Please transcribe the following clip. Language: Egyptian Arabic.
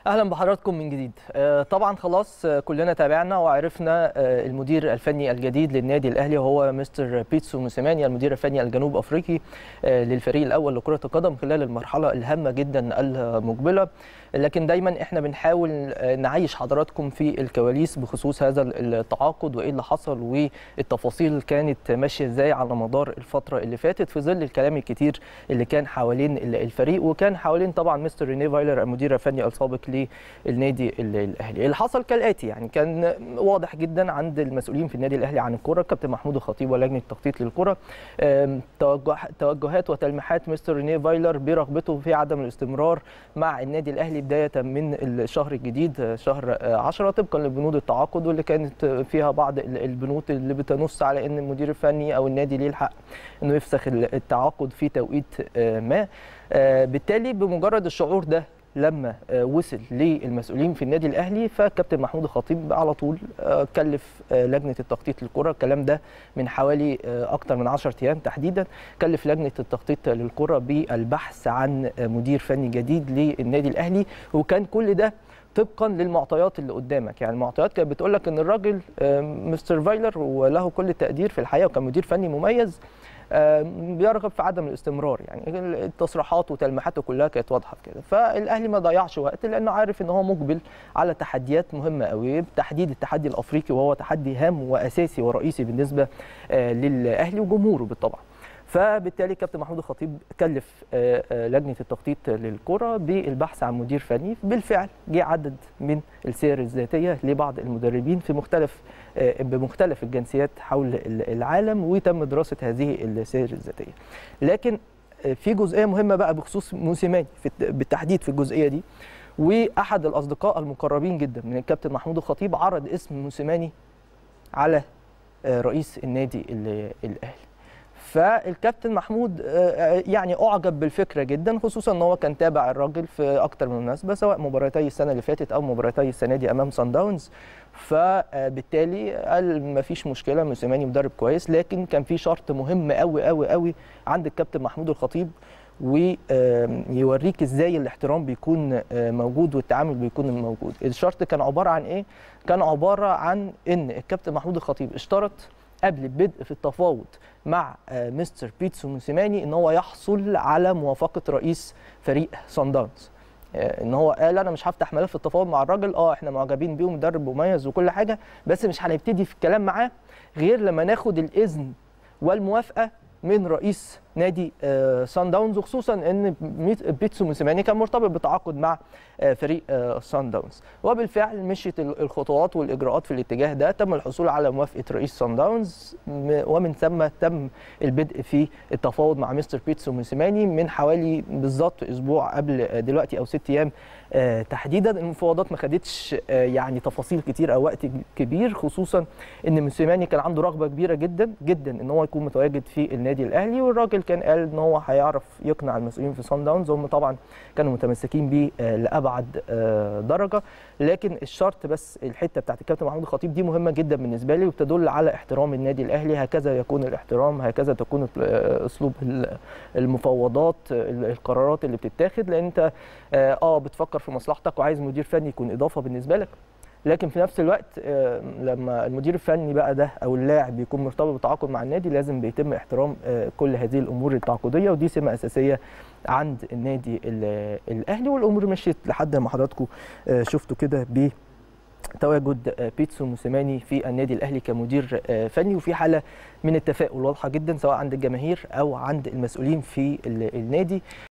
اهلا بحضراتكم من جديد آه، طبعا خلاص آه، كلنا تابعنا وعرفنا آه، المدير الفني الجديد للنادي الاهلي وهو مستر بيتسو موسيماني المدير الفني الجنوب افريقي آه، للفريق الاول لكره القدم خلال المرحله الهامه جدا المقبله لكن دايما احنا بنحاول آه، نعيش حضراتكم في الكواليس بخصوص هذا التعاقد وايه اللي حصل والتفاصيل كانت ماشيه ازاي على مدار الفتره اللي فاتت في ظل الكلام الكتير اللي كان حوالين الفريق وكان حوالين طبعا مستر ريني فايلر المدير الفني السابق للنادي الاهلي اللي حصل كالاتي يعني كان واضح جدا عند المسؤولين في النادي الاهلي عن الكره كابتن محمود الخطيب ولجنه التخطيط للكره آم، توجه توجهات وتلميحات مستر ريني فايلر برغبته في عدم الاستمرار مع النادي الاهلي بدايه من الشهر الجديد شهر 10 طبقا لبنود التعاقد واللي كانت فيها بعض البنود اللي بتنص على ان المدير الفني او النادي ليه الحق انه يفسخ التعاقد في توقيت آه، ما آه، بالتالي بمجرد الشعور ده لما آه، وصل للمسؤولين في النادي الاهلي فكابتن محمود الخطيب على طول آه، كلف آه، لجنه التخطيط للكره الكلام ده من حوالي آه، اكتر من 10 ايام تحديدا كلف لجنه التخطيط للكره بالبحث عن آه، مدير فني جديد للنادي الاهلي وكان كل ده طبقا للمعطيات اللي قدامك يعني المعطيات كانت بتقول لك ان الراجل آه، مستر فايلر وله كل التقدير في الحقيقه وكان مدير فني مميز آه، بيرغب في عدم الاستمرار يعني التصريحات وتلميحاته كلها كانت واضحه في كده فالاهلي ما ضيعش وقت لانه عارف ان هو مقبل على تحديات مهمه قوي تحديد التحدي الافريقي وهو تحدي هام واساسي ورئيسي بالنسبه آه، للاهلي وجمهوره بالطبع فبالتالي كابتن محمود الخطيب كلف آه، آه، لجنه التخطيط للكره بالبحث عن مدير فني بالفعل جه عدد من السير الذاتيه لبعض المدربين في مختلف آه، بمختلف الجنسيات حول ال- العالم وتم دراسه هذه السير الذاتيه لكن آه، في جزئيه مهمه بقى بخصوص موسيماني في الت- بالتحديد في الجزئيه دي واحد الاصدقاء المقربين جدا من الكابتن محمود الخطيب عرض اسم موسيماني على آه، رئيس النادي ال- الاهلي فالكابتن محمود آه، يعني اعجب بالفكره جدا خصوصا ان هو كان تابع الراجل في اكتر من مناسبه سواء مباراتي السنه اللي فاتت او مباراتي السنه دي امام سان داونز فبالتالي قال ما فيش مشكله موسيماني مدرب كويس لكن كان في شرط مهم قوي قوي قوي عند الكابتن محمود الخطيب ويوريك ازاي الاحترام بيكون آه، موجود والتعامل بيكون موجود الشرط كان عباره عن ايه كان عباره عن ان الكابتن محمود الخطيب اشترط قبل البدء في التفاوض مع آه، مستر بيتسو موسيماني ان هو يحصل على موافقه رئيس فريق سان داونز آه، ان هو قال انا مش هفتح ملف التفاوض مع الراجل اه احنا معجبين بيه ومدرب مميز وكل حاجه بس مش هنبتدي في الكلام معاه غير لما ناخد الاذن والموافقه من رئيس نادي آه، سان داونز وخصوصا ان ميت- بيتسو موسيماني كان مرتبط بتعاقد مع آه، فريق آه، سان داونز وبالفعل مشيت ال- الخطوات والاجراءات في الاتجاه ده تم الحصول على موافقه رئيس سان داونز م- ومن ثم تم البدء في التفاوض مع مستر بيتسو موسيماني من حوالي بالظبط اسبوع قبل آه، دلوقتي او ست ايام آه، تحديدا المفاوضات ما خدتش آه، يعني تفاصيل كتير او وقت كبير خصوصا ان موسيماني كان عنده رغبه كبيره جدا جدا ان هو يكون متواجد في النادي الاهلي والراجل كان قال ان هو هيعرف يقنع المسؤولين في سان داونز هم طبعا كانوا متمسكين بيه آه، لابعد آه، درجه لكن الشرط بس الحته بتاعت الكابتن محمود الخطيب دي مهمه جدا بالنسبه لي وبتدل على احترام النادي الاهلي هكذا يكون الاحترام هكذا تكون آه، اسلوب ال- المفاوضات ال- القرارات اللي بتتاخد لان انت اه آه، بتفكر في مصلحتك وعايز مدير فني يكون اضافه بالنسبه لك لكن في نفس الوقت آه، لما المدير الفني بقى ده او اللاعب بيكون مرتبط بتعاقد مع النادي لازم بيتم احترام آه، كل هذه الامور التعاقديه ودي سمه اساسيه عند النادي ال- الاهلي والامور مشيت لحد ما حضراتكم آه، شفتوا كده ب تواجد آه، بيتسو موسيماني في النادي الاهلي كمدير آه، فني وفي حاله من التفاؤل واضحه جدا سواء عند الجماهير او عند المسؤولين في ال- النادي